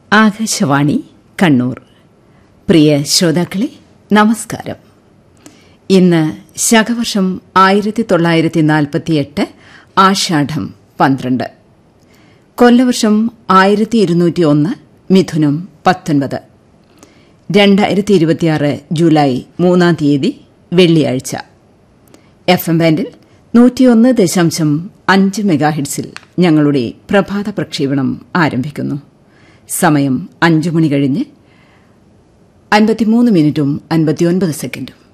ആകാശവാണി കണ്ണൂർ പ്രിയ ശ്രോതാക്കളെ നമസ്കാരം ഇന്ന് ശകവർഷം ആയിരത്തി തൊള്ളായിരത്തി നാൽപ്പത്തിയെട്ട് ആഷാഢം പന്ത്രണ്ട് കൊല്ലവർഷം ആയിരത്തി ഇരുന്നൂറ്റി ഒന്ന് മിഥുനം പത്തൊൻപത് രണ്ടായിരത്തി ഇരുപത്തിയാറ് ജൂലൈ മൂന്നാം തീയതി വെള്ളിയാഴ്ച എഫ് എം ബാൻഡിൽ നൂറ്റിയൊന്ന് ദശാംശം അഞ്ച് മെഗാഹിഡ്സിൽ ഞങ്ങളുടെ പ്രഭാത പ്രക്ഷേപണം ആരംഭിക്കുന്നു സമയം അഞ്ചു മണി കഴിഞ്ഞ് അൻപത്തിമൂന്ന് മിനിറ്റും അൻപത്തിയൊൻപത് സെക്കൻഡും